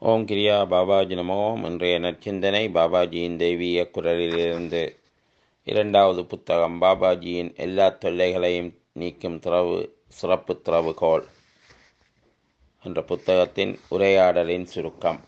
ஓம் கிரியா பாபாஜி நமோ இன்றைய நற்சிந்தனை பாபாஜியின் தெய்வீக குரலிலிருந்து இரண்டாவது புத்தகம் பாபாஜியின் எல்லா தொல்லைகளையும் நீக்கும் திறவு சிறப்பு திறவுகோல் என்ற புத்தகத்தின் உரையாடலின் சுருக்கம்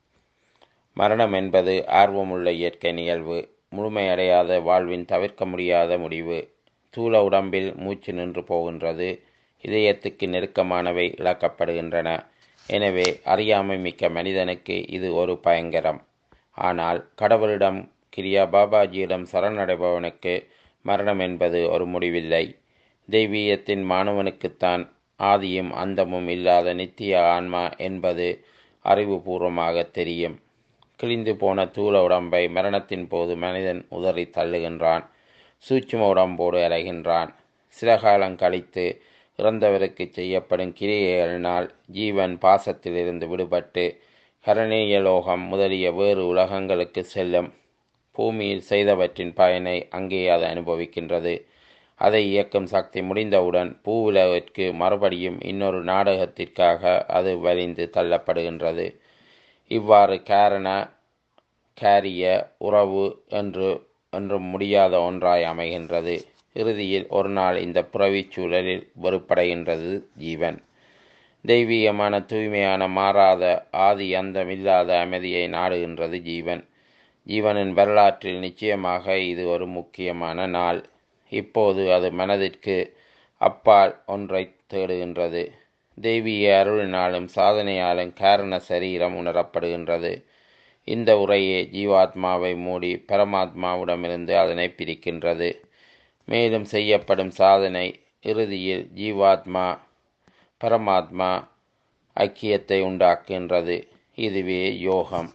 மரணம் என்பது ஆர்வமுள்ள இயற்கை நிகழ்வு முழுமையடையாத வாழ்வின் தவிர்க்க முடியாத முடிவு தூள உடம்பில் மூச்சு நின்று போகின்றது இதயத்துக்கு நெருக்கமானவை இழக்கப்படுகின்றன எனவே அறியாமை மிக்க மனிதனுக்கு இது ஒரு பயங்கரம் ஆனால் கடவுளிடம் கிரியா பாபாஜியிடம் சரணடைபவனுக்கு மரணம் என்பது ஒரு முடிவில்லை தெய்வீகத்தின் மாணவனுக்குத்தான் ஆதியும் அந்தமும் இல்லாத நித்திய ஆன்மா என்பது அறிவுபூர்வமாக தெரியும் கிழிந்து போன தூள உடம்பை மரணத்தின் போது மனிதன் உதறி தள்ளுகின்றான் சூட்சும உடம்போடு அலைகின்றான் சில காலம் கழித்து இறந்தவருக்கு செய்யப்படும் கிரியைகளினால் ஜீவன் பாசத்திலிருந்து விடுபட்டு கரணீயலோகம் முதலிய வேறு உலகங்களுக்கு செல்லும் பூமியில் செய்தவற்றின் பயனை அங்கே அது அனுபவிக்கின்றது அதை இயக்கும் சக்தி முடிந்தவுடன் பூவுலகிற்கு மறுபடியும் இன்னொரு நாடகத்திற்காக அது வலிந்து தள்ளப்படுகின்றது இவ்வாறு காரண காரிய உறவு என்று என்றும் முடியாத ஒன்றாய் அமைகின்றது இறுதியில் ஒரு நாள் இந்த புறவிச் சூழலில் வெறுப்படைகின்றது ஜீவன் தெய்வீகமான தூய்மையான மாறாத ஆதி அந்தமில்லாத அமைதியை நாடுகின்றது ஜீவன் ஜீவனின் வரலாற்றில் நிச்சயமாக இது ஒரு முக்கியமான நாள் இப்போது அது மனதிற்கு அப்பால் ஒன்றை தேடுகின்றது தெய்வீக அருளினாலும் சாதனையாலும் காரண சரீரம் உணரப்படுகின்றது இந்த உரையே ஜீவாத்மாவை மூடி பரமாத்மாவிடமிருந்து அதனை பிரிக்கின்றது மேலும் செய்யப்படும் சாதனை இறுதியில் ஜீவாத்மா பரமாத்மா ஐக்கியத்தை உண்டாக்குகின்றது இதுவே யோகம்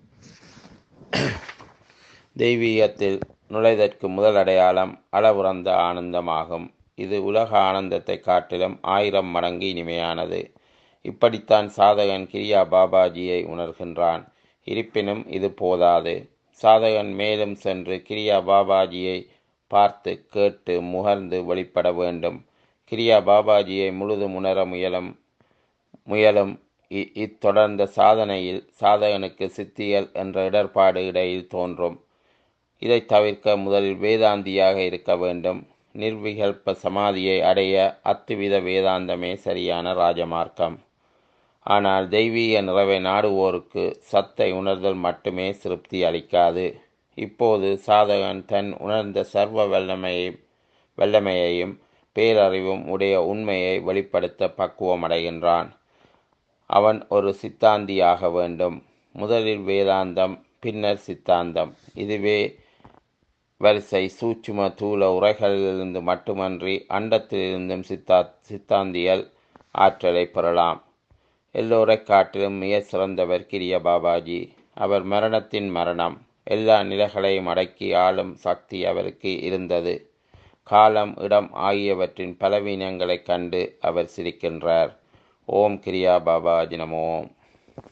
தெய்வீகத்தில் நுழைதற்கு முதல் அடையாளம் அளவுறந்த ஆனந்தமாகும் இது உலக ஆனந்தத்தை காட்டிலும் ஆயிரம் மடங்கு இனிமையானது இப்படித்தான் சாதகன் கிரியா பாபாஜியை உணர்கின்றான் இருப்பினும் இது போதாது சாதகன் மேலும் சென்று கிரியா பாபாஜியை பார்த்து கேட்டு முகர்ந்து வெளிப்பட வேண்டும் கிரியா பாபாஜியை முழுதும் உணர முயலும் முயலும் இத்தொடர்ந்த சாதனையில் சாதகனுக்கு சித்தியல் என்ற இடர்பாடு இடையில் தோன்றும் இதை தவிர்க்க முதலில் வேதாந்தியாக இருக்க வேண்டும் நிர்விகல்ப சமாதியை அடைய அத்துவித வேதாந்தமே சரியான ராஜமார்க்கம் ஆனால் தெய்வீக நிறைவை நாடுவோருக்கு சத்தை உணர்தல் மட்டுமே திருப்தி அளிக்காது இப்போது சாதகன் தன் உணர்ந்த சர்வ வல்லமையை வல்லமையையும் பேரறிவும் உடைய உண்மையை வெளிப்படுத்த பக்குவமடைகின்றான் அவன் ஒரு சித்தாந்தியாக வேண்டும் முதலில் வேதாந்தம் பின்னர் சித்தாந்தம் இதுவே வரிசை சூட்சும தூள உரைகளிலிருந்து மட்டுமன்றி அண்டத்திலிருந்தும் சித்தா சித்தாந்தியல் ஆற்றலை பெறலாம் எல்லோரை காட்டிலும் மிக சிறந்தவர் கிரிய பாபாஜி அவர் மரணத்தின் மரணம் எல்லா நிலைகளையும் அடக்கி ஆளும் சக்தி அவருக்கு இருந்தது காலம் இடம் ஆகியவற்றின் பலவீனங்களைக் கண்டு அவர் சிரிக்கின்றார் ஓம் கிரியா பாபாஜி நமோம்